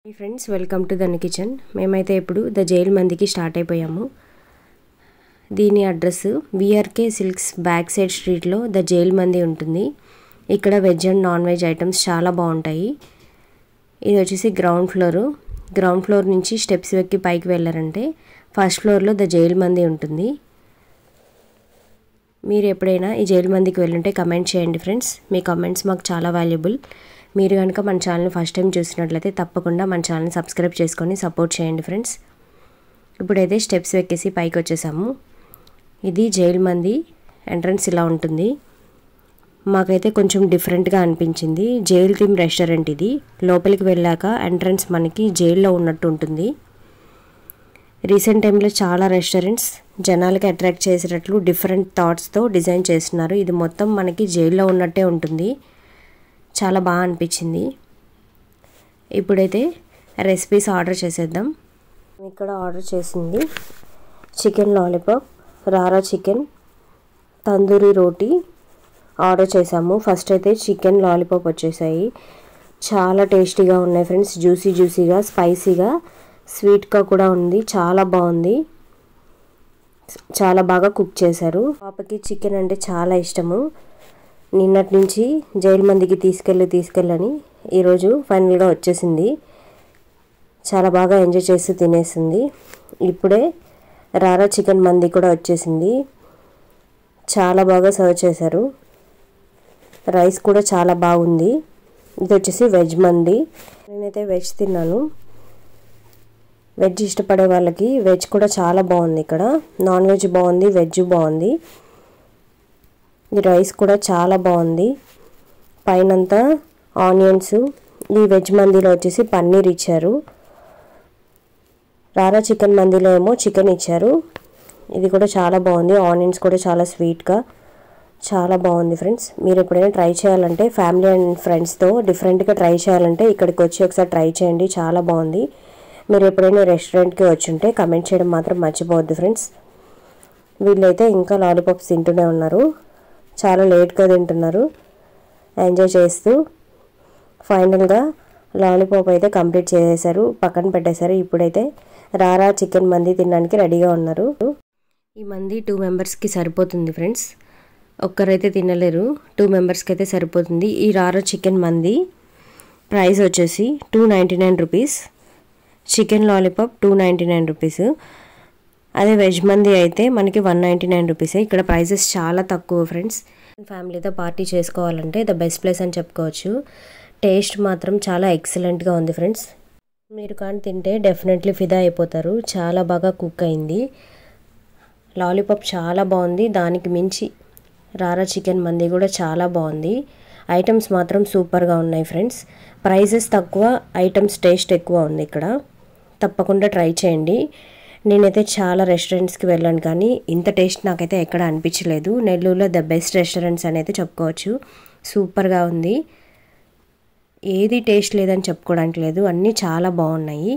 high friends welcome to Dhanu kitchen మేమైతే ఇప్పుడు the jail మందికి స్టార్ట్ అయిపోయాము దీని address VRK silks back side స్ట్రీట్లో ద జైల్ మంది ఉంటుంది ఇక్కడ veg and non veg items చాలా బాగుంటాయి ఇది వచ్చేసి గ్రౌండ్ ఫ్లోరు గ్రౌండ్ ఫ్లోర్ నుంచి స్టెప్స్ ఎక్కి పైకి వెళ్ళారంటే ఫస్ట్ ఫ్లోర్లో ద జైల్ మంది ఉంటుంది మీరు ఎప్పుడైనా ఈ జైలు మందికి వెళ్ళుంటే కమెంట్ చేయండి ఫ్రెండ్స్ మీ కమెంట్స్ మాకు చాలా వాల్యుబుల్ మీరు కనుక మన ఛానల్ని ఫస్ట్ టైం చూసినట్లయితే తప్పకుండా మన ఛానల్ని సబ్స్క్రైబ్ చేసుకొని సపోర్ట్ చేయండి ఫ్రెండ్స్ ఇప్పుడైతే స్టెప్స్ ఎక్కేసి పైకి వచ్చేసాము ఇది జైలు మంది ఎంట్రన్స్ ఇలా ఉంటుంది మాకైతే కొంచెం డిఫరెంట్గా అనిపించింది జైల్ థీమ్ రెస్టారెంట్ ఇది లోపలికి వెళ్ళాక ఎంట్రన్స్ మనకి జైల్లో ఉన్నట్టు ఉంటుంది రీసెంట్ టైంలో చాలా రెస్టారెంట్స్ జనాలకి అట్రాక్ట్ చేసేటట్లు డిఫరెంట్ థాట్స్తో డిజైన్ చేస్తున్నారు ఇది మొత్తం మనకి జైల్లో ఉన్నట్టే ఉంటుంది చాలా బాగా అనిపించింది ఇప్పుడైతే రెసిపీస్ ఆర్డర్ చేసేద్దాం ఇక్కడ ఆర్డర్ చేసింది చికెన్ లాలీపాప్ రారా చికెన్ తందూరి రోటీ ఆర్డర్ చేసాము ఫస్ట్ అయితే చికెన్ లాలీపాప్ వచ్చేసాయి చాలా టేస్టీగా ఉన్నాయి ఫ్రెండ్స్ జ్యూసీ జ్యూసీగా స్పైసీగా స్వీట్గా కూడా ఉంది చాలా బాగుంది చాలా బాగా కుక్ చేశారు పాపకి చికెన్ అంటే చాలా ఇష్టము నిన్నటి నుంచి జైలు మందికి తీసుకెళ్ళి తీసుకెళ్ళని ఈరోజు ఫైనల్గా వచ్చేసింది చాలా బాగా ఎంజాయ్ చేస్తూ తినేసింది ఇప్పుడే రారా చికెన్ మంది కూడా వచ్చేసింది చాలా బాగా సర్వ్ చేశారు రైస్ కూడా చాలా బాగుంది ఇది వచ్చేసి వెజ్ మంది నేనైతే వెజ్ తిన్నాను వెజ్ ఇష్టపడే వాళ్ళకి వెజ్ కూడా చాలా బాగుంది ఇక్కడ నాన్ వెజ్ బాగుంది వెజ్ బాగుంది ఈ రైస్ కూడా చాలా బాగుంది పైనంతా ఆనియన్స్ ఈ వెజ్ మందిలో వచ్చేసి పన్నీర్ ఇచ్చారు రారా చికెన్ మందిలో ఏమో చికెన్ ఇచ్చారు ఇది కూడా చాలా బాగుంది ఆనియన్స్ కూడా చాలా స్వీట్గా చాలా బాగుంది ఫ్రెండ్స్ మీరు ఎప్పుడైనా ట్రై చేయాలంటే ఫ్యామిలీ అండ్ ఫ్రెండ్స్తో డిఫరెంట్గా ట్రై చేయాలంటే ఇక్కడికి వచ్చి ఒకసారి ట్రై చేయండి చాలా బాగుంది మీరు ఎప్పుడైనా రెస్టారెంట్కి వచ్చి ఉంటే కమెంట్ చేయడం మాత్రం మర్చిపోవద్దు ఫ్రెండ్స్ వీళ్ళైతే ఇంకా లాలీపాప్స్ తింటూనే ఉన్నారు చాలా లేట్గా తింటున్నారు ఎంజాయ్ చేస్తూ ఫైనల్గా లాలీపాప్ అయితే కంప్లీట్ చేసేసారు పక్కన పెట్టేశారు ఇప్పుడైతే రారా చికెన్ మంది తినడానికి రెడీగా ఉన్నారు ఈ మంది టూ మెంబర్స్కి సరిపోతుంది ఫ్రెండ్స్ ఒక్కరైతే తినలేరు టూ మెంబర్స్కి అయితే సరిపోతుంది ఈ రారా చికెన్ మంది ప్రైస్ వచ్చేసి two ninety nine rupees chicken lollipop two ninety nine rupees అదే వెజ్ మంది అయితే మనకి వన్ నైంటీ నైన్ రూపీసే ఇక్కడ ప్రైజెస్ చాలా తక్కువ ఫ్రెండ్స్ ఫ్యామిలీతో పార్టీ చేసుకోవాలంటే ద బెస్ట్ ప్లేస్ అని చెప్పుకోవచ్చు టేస్ట్ మాత్రం చాలా ఎక్సలెంట్గా ఉంది ఫ్రెండ్స్ మీరు కానీ తింటే డెఫినెట్లీ ఫిదా అయిపోతారు చాలా బాగా కుక్ అయింది లాలీపాప్ చాలా బాగుంది దానికి మించి రారా చికెన్ మంది కూడా చాలా బాగుంది ఐటమ్స్ మాత్రం సూపర్గా ఉన్నాయి ఫ్రెండ్స్ ప్రైజెస్ తక్కువ ఐటమ్స్ టేస్ట్ ఎక్కువ ఉంది ఇక్కడ తప్పకుండా ట్రై చేయండి నేనైతే చాలా రెస్టారెంట్స్కి వెళ్ళాను కానీ ఇంత టేస్ట్ నాకైతే ఎక్కడ అనిపించలేదు నెల్లూరులో ద బెస్ట్ రెస్టారెంట్స్ అని అయితే చెప్పుకోవచ్చు సూపర్గా ఉంది ఏది టేస్ట్ లేదని చెప్పుకోవడానికి లేదు అన్నీ చాలా బాగున్నాయి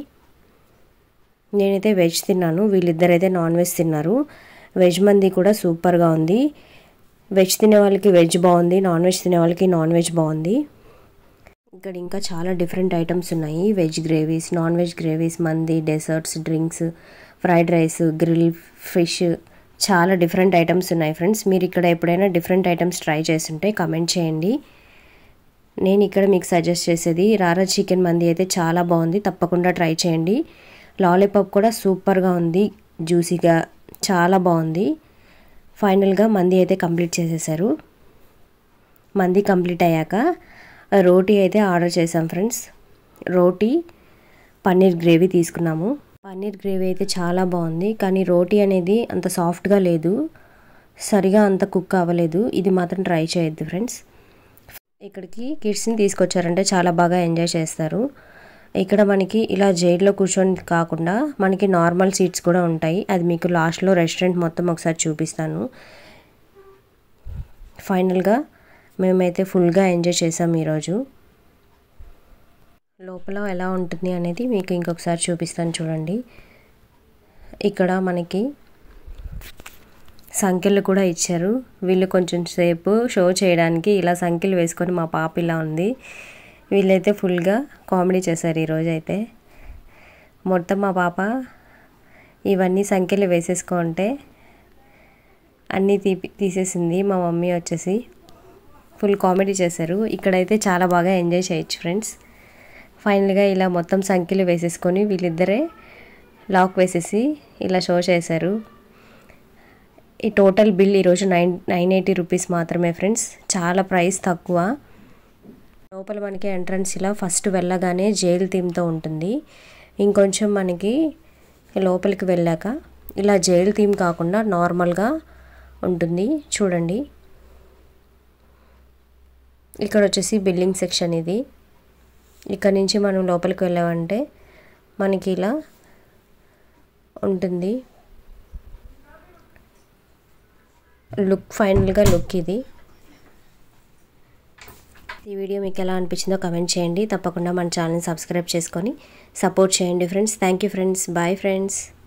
నేనైతే వెజ్ తిన్నాను వీళ్ళిద్దరైతే నాన్ వెజ్ తిన్నారు వెజ్ మంది కూడా సూపర్గా ఉంది వెజ్ తినే వాళ్ళకి వెజ్ బాగుంది నాన్ వెజ్ తినే వాళ్ళకి నాన్ వెజ్ బాగుంది ఇక్కడ ఇంకా చాలా డిఫరెంట్ ఐటమ్స్ ఉన్నాయి veg gravies non veg gravies mandi desserts drinks fried rice grill fish చాలా డిఫరెంట్ ఐటమ్స్ ఉన్నాయి ఫ్రెండ్స్ మీరు ఇక్కడ ఎప్పుడైనా డిఫరెంట్ ఐటమ్స్ ట్రై చేస్తుంటే కమెంట్ చేయండి నేను ఇక్కడ మీకు సజెస్ట్ చేసేది రారా చికెన్ మంది అయితే చాలా బాగుంది తప్పకుండా ట్రై చేయండి లాలీపాప్ కూడా సూపర్గా ఉంది జ్యూసీగా చాలా బాగుంది ఫైనల్గా మంది అయితే కంప్లీట్ చేసేసారు మంది కంప్లీట్ అయ్యాక రోటీ అయితే ఆర్డర్ చేసాం ఫ్రెండ్స్ రోటీ పన్నీర్ గ్రేవీ తీసుకున్నాము పన్నీర్ గ్రేవీ అయితే చాలా బాగుంది కానీ రోటీ అనేది అంత సాఫ్ట్గా లేదు సరిగా అంత కుక్ అవ్వలేదు ఇది మాత్రం ట్రై చేయొద్దు ఫ్రెండ్స్ ఇక్కడికి కిడ్స్ని తీసుకొచ్చారంటే చాలా బాగా ఎంజాయ్ చేస్తారు ఇక్కడ మనకి ఇలా జైల్లో కూర్చొని కాకుండా మనకి నార్మల్ సీట్స్ కూడా ఉంటాయి అది మీకు లాస్ట్లో రెస్టారెంట్ మొత్తం ఒకసారి చూపిస్తాను ఫైనల్గా మేమైతే ఫుల్గా ఎంజాయ్ చేసాం ఈరోజు లోపల ఎలా ఉంటుంది అనేది మీకు ఇంకొకసారి చూపిస్తాను చూడండి ఇక్కడ మనకి సంఖ్యలు కూడా ఇచ్చారు వీళ్ళు కొంచెం సేపు షో చేయడానికి ఇలా సంఖ్యలు వేసుకొని మా పాప ఇలా ఉంది వీళ్ళైతే ఫుల్గా కామెడీ చేశారు ఈరోజు అయితే మొత్తం మా పాప ఇవన్నీ సంఖ్యలు వేసేసుకుంటే అన్నీ తీ తీసేసింది మా మమ్మీ వచ్చేసి ఫుల్ కామెడీ చేశారు ఇక్కడైతే చాలా బాగా ఎంజాయ్ చేయొచ్చు ఫ్రెండ్స్ ఫైనల్గా ఇలా మొత్తం సంఖ్యలు వేసేసుకొని వీళ్ళిద్దరే లాక్ వేసేసి ఇలా షో చేశారు ఈ టోటల్ బిల్ ఈరోజు నైన్ నైన్ ఎయిటీ రూపీస్ మాత్రమే ఫ్రెండ్స్ చాలా ప్రైస్ తక్కువ లోపల మనకి ఎంట్రన్స్ ఇలా ఫస్ట్ వెళ్ళగానే జైల్ థీమ్తో ఉంటుంది ఇంకొంచెం మనకి లోపలికి వెళ్ళాక ఇలా జైల్ థీమ్ కాకుండా నార్మల్గా ఉంటుంది చూడండి ఇక్కడ వచ్చేసి బిల్డింగ్ సెక్షన్ ఇది ఇక్కడ నుంచి మనం లోపలికి వెళ్ళామంటే మనకి ఇలా ఉంటుంది లుక్ ఫైనల్గా లుక్ ఇది ఈ వీడియో మీకు ఎలా అనిపించిందో కమెంట్ చేయండి తప్పకుండా మన ఛానల్ని సబ్స్క్రైబ్ చేసుకొని సపోర్ట్ చేయండి friends thank you friends bye friends